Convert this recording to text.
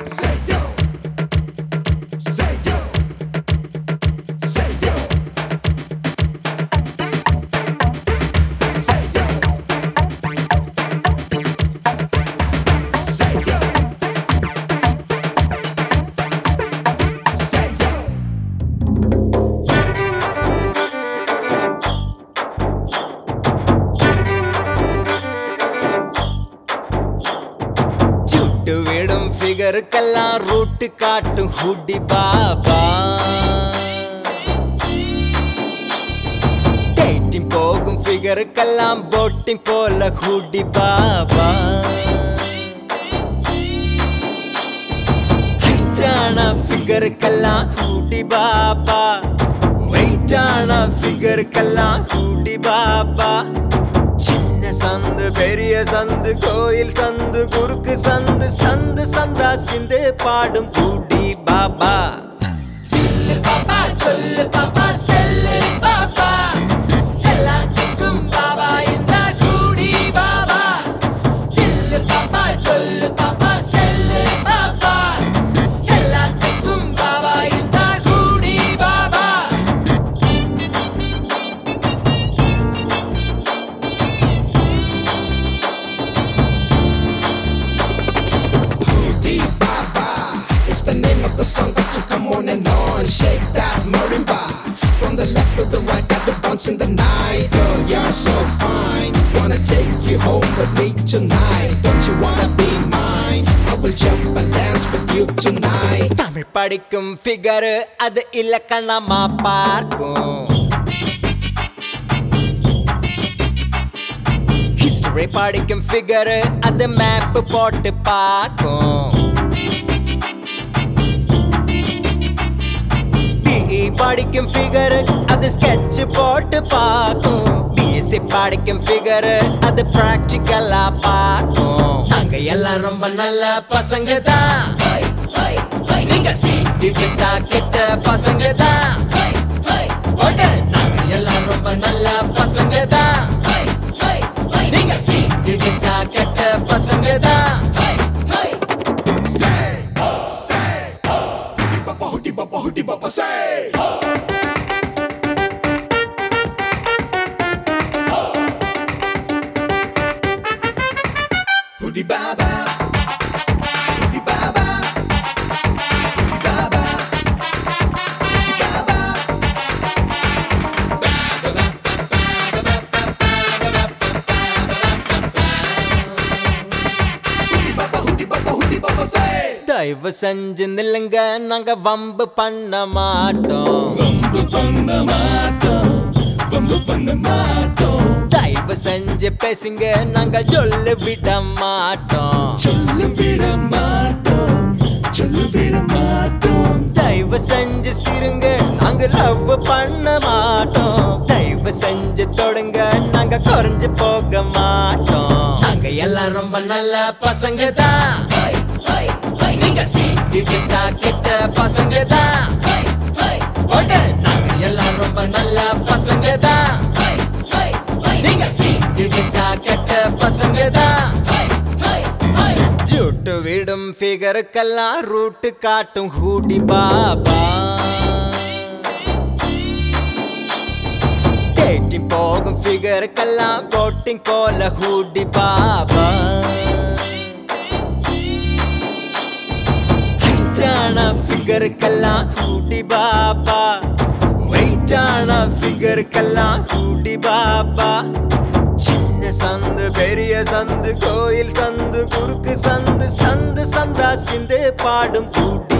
Say yo. Say yo. Say yo. Say yo. Say yo. Say yo. சுட்டு விடும் ஃபிகருக்கெல்லாம் route காட்டும் ஹுடி பாபா டேட்டிங் போகும் ஃபிகருக்கெல்லாம் போட்டிங் போல ஹுடி பாபா ஹைட்டான ஃபிகருக்கெல்லாம் ஹுடி பாபா வெயிட்டான ஃபிகருக்கெல்லாம் ஹுடி பாபா சின்ன சந்து பெரிய சந்து கோயில் சந்து குறுக்கு சந்து சந்து சந்தா சிந்து பாடும் கூடி பாபா சொல்லு பாப்பா சொல்லு பாப்பா சொல்லு பாப்பா எல்லாத்துக்கும் பாபா இந்த கூடி பாபா சொல்லு பாப்பா சொல்லு பாப்பா சொல்லு பாப்பா எல்லாத்துக்கும் பாபா இந்த கூடி Baba It's the name of the song that you come on and on. Shake that marimba. From the left to the right, got the bounce in the night. Girl, you're so fine. Wanna take you home with me tonight. Don't you wanna be mine? I will jump and dance with you tonight. Tamil படிக்கும் figure அது இலக்கணமா பார்க்கும் history படிக்கும் figure அது map போட்டு பார்க்கும் BE படிக்கும் figure அது sketch போட்டு பார்க்கும் பிஎஸ்சி படிக்கும் ஃபிகர் அது பிராக்டிக்கலா பார்க்கும் அங்க எல்லாம் ரொம்ப நல்ல பசங்க தான் நீங்க சீட்டி விட்டா கெட்ட பசங்க தான் நாங்க எல்லாம் ரொம்ப நல்ல பசங்க தான் நீங்க சீட்டி விட்டா கெட்ட பசங்க தான் Say, say. Hoodie baba, hoodie baba, hoodie baba, say. Hoodie baba. Hoodie baba. Hoodie baba. Hoodie baba. Hoodie baba, hoodie baba, hoodie baba, say. தயவு செஞ்சு நில்லுங்க நாங்க வம்பு பண்ண மாட்டோம் வம்பு பண்ண மாட்டோம் வம்பு பண்ண மாட்டோம் தயவு செஞ்சு பேசுங்க நாங்க சொல்ல விட மாட்டோம் சொல்ல விட மாட்டோம் சொல்ல விட மாட்டோம் தயவு செஞ்சு சிருங்க நாங்க லவ் பண்ண மாட்டோம் தயவு செஞ்சு தொடுங்க நாங்க குறைஞ்சு போக மாட்டோம் நாங்க எல்லாம் ரொம்ப நல்ல பசங்க தான் நீங்க சீட்டி விட்டா கெட்ட பசங்க தான் நாங்க எல்லாம் ரொம்ப நல்ல பசங்க தான் நீங்க சீட்டி விட்டா கெட்ட பசங்க தான் ஜுட்டு விடும் ஃபிகருக்கெல்லாம் ரூட்டு காட்டும் ஹூடி பாபா டேட்டிங் போகும் ஃபிகருக்கெல்லாம் போட்டிங் போல ஹூடி பாபா ஹைட்டான ஃபிகருக்கெல்லாம் ஹூடி பாபா வெயிட்டான ஃபிகருக்கெல்லாம் ஹூடி பாபா சின்ன சந்து பெரிய சந்து கோயில் சந்து குறுக்கு சந்து சந்து சந்தா சிந்து பாடும் கூடி